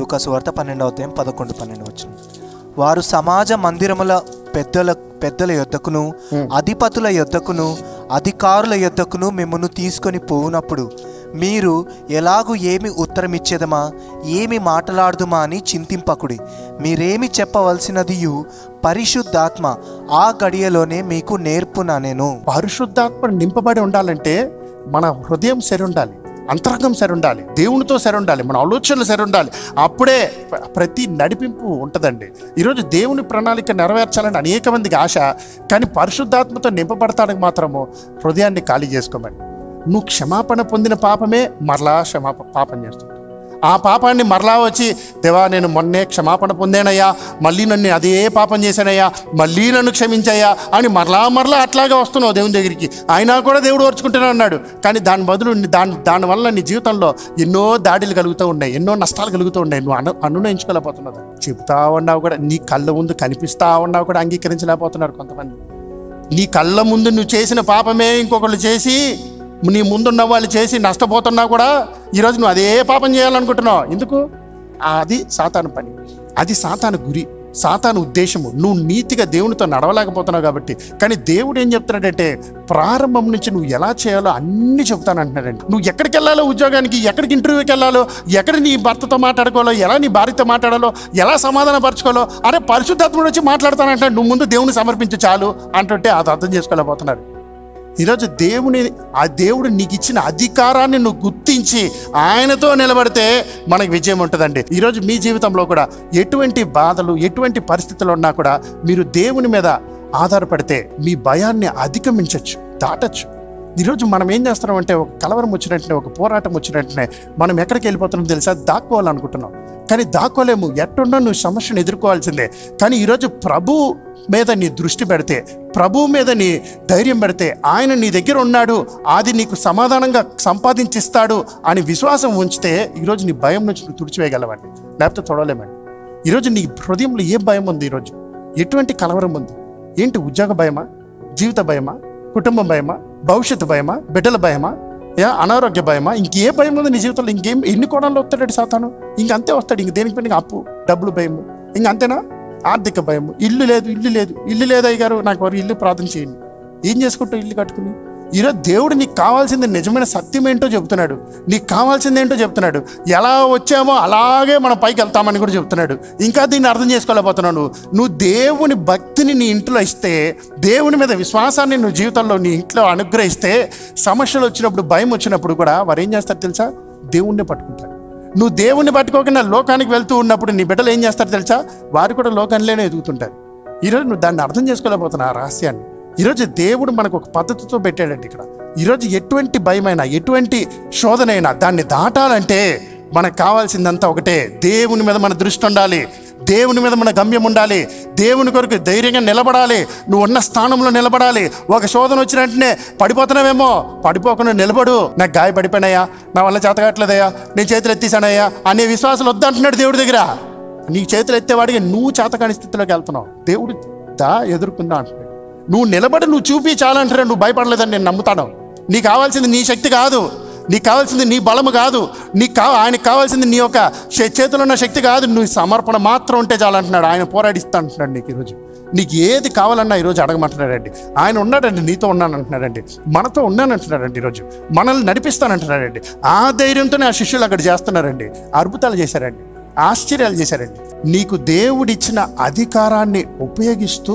లూకాసు వార్త పన్నెండవ అధ్యాయం పదకొండు పన్నెండు వచ్చిన వారు సమాజ మందిరముల పెద్దల పెద్దల యొద్దకును అధిపతుల యొద్దకును అధికారుల యొద్దకును మిమ్మల్ని తీసుకొని పోవునప్పుడు మీరు ఎలాగూ ఏమి ఉత్తరం ఇచ్చేదమా ఏమి మాట్లాడుదుమా అని చింతింపకుడి మీరేమి చెప్పవలసినదియు పరిశుద్ధాత్మ ఆ గడియలోనే మీకు నేర్పునా నేను పరిశుద్ధాత్మ నింపబడి ఉండాలంటే మన హృదయం సరి ఉండాలి అంతరంగం సరి ఉండాలి దేవునితో సరి ఉండాలి మన ఆలోచనలు సరి ఉండాలి అప్పుడే ప్ర- ప్రతి నడిపింపు ఉంటుందండి ఈరోజు దేవుని ప్రణాళిక నెరవేర్చాలని అనేక మందికి ఆశ కానీ పరిశుద్ధాత్మతో నింపబడతానికి మాత్రము హృదయాన్ని ఖాళీ చేసుకోమని నువ్వు క్షమాపణ పొందిన పాపమే మరలా క్షమాప పాపం చేస్తుంది ఆ పాపాన్ని మరలా వచ్చి దేవా నేను మొన్నే క్షమాపణ పొందానయ్యా మళ్ళీ నన్ను అదే పాపం చేశానయ్యా మళ్ళీ నన్ను క్షమించయ్యా అని మరలా మరలా అట్లాగే వస్తున్నావు దేవుని దగ్గరికి అయినా కూడా దేవుడు ఓర్చుకుంటూనే ఉన్నాడు కానీ దాని బదులు నీ- దాని దానివల్ల నీ జీవితంలో ఎన్నో దాడులు కలుగుతూ ఉన్నాయి ఎన్నో నష్టాలు కలుగుతూ ఉన్నాయి నువ్వు అను అనునయించుకోలేకపోతున్నావు చెప్తా ఉన్నావు కూడా నీ కళ్ళ ముందు కనిపిస్తా ఉన్నావు కూడా అంగీకరించలేకపోతున్నారు కొంతమంది నీ కళ్ళ ముందు నువ్వు చేసిన పాపమే ఇంకొకళ్ళు చేసి నీ ముందున్న వాళ్ళు చేసి నష్టపోతున్నా కూడా ఈరోజు నువ్వు అదే పాపం చేయాలనుకుంటున్నావు ఎందుకు అది సాతాను పని అది సాతాను గురి సాతాను ఉద్దేశము నువ్వు నీతిగా దేవునితో నడవలేకపోతున్నావు కాబట్టి కానీ దేవుడు ఏం చెప్తున్నాడంటే ప్రారంభం నుంచి నువ్వు ఎలా చేయాలో అన్ని చెప్తాను అంటున్నాడండి నువ్వు ఎక్కడికి వెళ్ళాలో ఉద్యోగానికి ఎక్కడికి ఇంటర్వ్యూకి వెళ్ళాలో ఎక్కడ నీ భర్తతో మాట్లాడుకోవాలో ఎలా నీ భార్యతో మాట్లాడాలో ఎలా సమాధాన పరచుకోవాలో అరే పరిశుద్ధాత్ముడు వచ్చి మాట్లాడతానంటాడు నువ్వు ముందు దేవుని సమర్పించు చాలు అంటుంటే అది అర్థం చేసుకోలేకపోతున్నారు ఈరోజు దేవుని ఆ దేవుడు నీకు ఇచ్చిన అధికారాన్ని నువ్వు గుర్తించి ఆయనతో నిలబడితే మనకు విజయం ఉంటుందండి ఈరోజు మీ జీవితంలో కూడా ఎటువంటి బాధలు ఎటువంటి పరిస్థితులు ఉన్నా కూడా మీరు దేవుని మీద ఆధారపడితే మీ భయాన్ని అధిగమించవచ్చు దాటచ్చు ఈరోజు మనం ఏం చేస్తున్నాం అంటే ఒక కలవరం వచ్చినట్టునే ఒక పోరాటం వచ్చినట్టునే మనం ఎక్కడికి వెళ్ళిపోతున్నాం తెలుసా దాక్కోవాలనుకుంటున్నాం కానీ దాక్కోలేము ఎట్టున్నా నువ్వు సమస్యను ఎదుర్కోవాల్సిందే కానీ ఈరోజు ప్రభు మీద నీ దృష్టి పెడితే ప్రభు మీద నీ ధైర్యం పెడితే ఆయన నీ దగ్గర ఉన్నాడు అది నీకు సమాధానంగా సంపాదించిస్తాడు అని విశ్వాసం ఉంచితే ఈరోజు నీ భయం నుంచి నువ్వు తుడిచివేయగలవండి లేకపోతే చూడలేమండి ఈరోజు నీ హృదయంలో ఏ భయం ఉంది ఈరోజు ఎటువంటి కలవరం ఉంది ఏంటి ఉద్యోగ భయమా జీవిత భయమా కుటుంబం భయమా భవిష్యత్తు భయమా బిడ్డల భయమా యా అనారోగ్య భయమా ఇంకే భయం ఉంది నీ జీవితంలో ఇంకేం ఎన్ని కోణాల్లో వస్తాడు సాతాను ఇంక అంతే వస్తాడు ఇంక దేనికి పైన అప్పు డబ్బులు భయము ఇంక అంతేనా ఆర్థిక భయము ఇల్లు లేదు ఇల్లు లేదు ఇల్లు లేదు అయ్య గారు నాకు వారు ఇల్లు ప్రార్థన చేయండి ఏం చేసుకుంటావు ఇల్లు కట్టుకుని ఈరోజు దేవుడు నీకు కావాల్సింది నిజమైన సత్యం ఏంటో చెప్తున్నాడు నీకు కావాల్సింది ఏంటో చెప్తున్నాడు ఎలా వచ్చామో అలాగే మనం పైకి వెళ్తామని కూడా చెప్తున్నాడు ఇంకా దీన్ని అర్థం చేసుకోలేకపోతున్నావు నువ్వు నువ్వు దేవుని భక్తిని నీ ఇంట్లో ఇస్తే దేవుని మీద విశ్వాసాన్ని నువ్వు జీవితంలో నీ ఇంట్లో అనుగ్రహిస్తే సమస్యలు వచ్చినప్పుడు భయం వచ్చినప్పుడు కూడా వారు ఏం చేస్తారు తెలుసా దేవుణ్ణి పట్టుకుంటారు నువ్వు దేవుణ్ణి పట్టుకోకుండా లోకానికి వెళ్తూ ఉన్నప్పుడు నీ బిడ్డలు ఏం చేస్తారు తెలుసా వారు కూడా లోకంలోనే ఎదుగుతుంటారు ఈరోజు నువ్వు దాన్ని అర్థం చేసుకోలేకపోతున్నావు ఆ రహస్యాన్ని ఈరోజు దేవుడు మనకు ఒక పద్ధతితో పెట్టాడండి ఇక్కడ ఈరోజు ఎటువంటి భయమైనా ఎటువంటి శోధనైనా దాన్ని దాటాలంటే మనకు కావాల్సిందంతా ఒకటే దేవుని మీద మన దృష్టి ఉండాలి దేవుని మీద మన గమ్యం ఉండాలి దేవుని కొరకు ధైర్యంగా నిలబడాలి నువ్వు ఉన్న స్థానంలో నిలబడాలి ఒక శోధన వచ్చిన వెంటనే పడిపోతున్నావేమో పడిపోకుండా నిలబడు నాకు గాయపడిపోయినాయా నా వల్ల చేతగట్లేదయ్యా నేను చేతులు ఎత్తేసానయ్యా అనే విశ్వాసాలు వద్దంటున్నాడు దేవుడి దగ్గర నీ చేతులు ఎత్తేవాడికి నువ్వు చేతకాని స్థితిలోకి వెళ్తున్నావు దేవుడు దా ఎదుర్కొందా అంటున్నాడు నువ్వు నిలబడి నువ్వు చూపి చాలంటారా నువ్వు భయపడలేదని నేను నమ్ముతాను నీకు కావాల్సింది నీ శక్తి కాదు నీకు కావాల్సింది నీ బలము కాదు నీకు కా ఆయనకు కావాల్సింది నీ యొక్క చే- చేతిలో ఉన్న శక్తి కాదు నువ్వు సమర్పణ మాత్రం ఉంటే చాలంటున్నాడు ఆయన పోరాడిస్తా అంటున్నాడు నీకు ఈరోజు నీకు ఏది కావాలన్నా ఈరోజు అడగమంటున్నాడండి ఆయన ఉన్నాడండి నీతో ఉన్నాను అంటున్నాడండి మనతో ఉన్నాను అంటున్నాడండి ఈరోజు మనల్ని నడిపిస్తానంటున్నాడండి ఆ ధైర్యంతోనే ఆ శిష్యులు అక్కడ చేస్తున్నారండి అద్భుతాలు చేశారండి ఆశ్చర్యాలు చేశారండి నీకు దేవుడిచ్చిన అధికారాన్ని ఉపయోగిస్తూ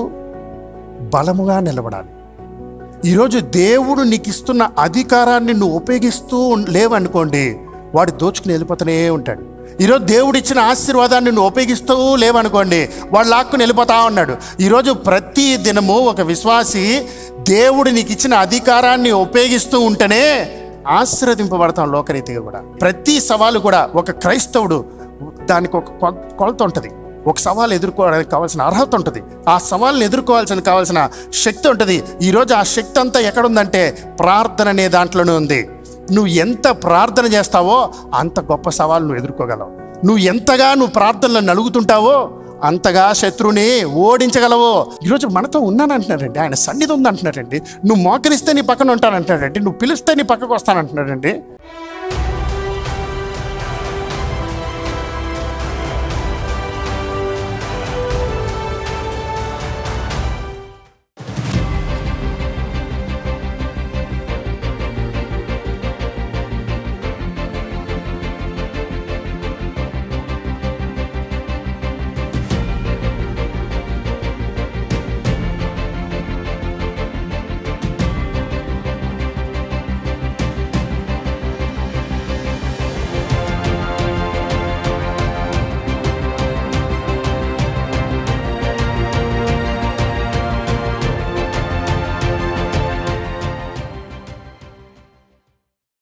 బలముగా నిలబడాలి ఈరోజు దేవుడు నీకు ఇస్తున్న అధికారాన్ని నువ్వు ఉపయోగిస్తూ ఉన్- లేవనుకోండి వాడు దోచుకుని వెళ్ళిపోతూనే ఉంటాడు ఈరోజు దేవుడు ఇచ్చిన ఆశీర్వాదాన్ని నువ్వు ఉపయోగిస్తూ లేవనుకోండి వాడు లాక్కుని వెళ్ళిపోతా ఉన్నాడు ఈరోజు ప్రతి దినము ఒక విశ్వాసి దేవుడు నీకు ఇచ్చిన అధికారాన్ని ఉపయోగిస్తూ ఉంటేనే ఆశీర్వదింపబడతాం లోకరీతిగా కూడా ప్రతి సవాలు కూడా ఒక క్రైస్తవుడు దానికి ఒక కొ- కొలత ఉంటుంది ఒక సవాల్ ఎదుర్కోవడానికి కావాల్సిన అర్హత ఉంటుంది ఆ సవాల్ని ఎదుర్కోవాల్సిన కావాల్సిన శక్తి ఉంటుంది ఈరోజు ఆ శక్తి అంతా ఎక్కడుందంటే ప్రార్థన అనే దాంట్లోనే ఉంది నువ్వు ఎంత ప్రార్థన చేస్తావో అంత గొప్ప సవాల్ నువ్వు ఎదుర్కోగలవు నువ్వు ఎంతగా నువ్వు ప్రార్థనలో నలుగుతుంటావో అంతగా శత్రువుని ఓడించగలవు ఈరోజు మనతో ఉన్నానంటున్నారండి ఆయన సన్నిధి ఉందంటున్నారండి నువ్వు మోకరిస్తే నీ పక్కన ఉంటానంటున్నాడండి నువ్వు పిలిస్తే నీ పక్కకు వస్తానంటున్నాడండి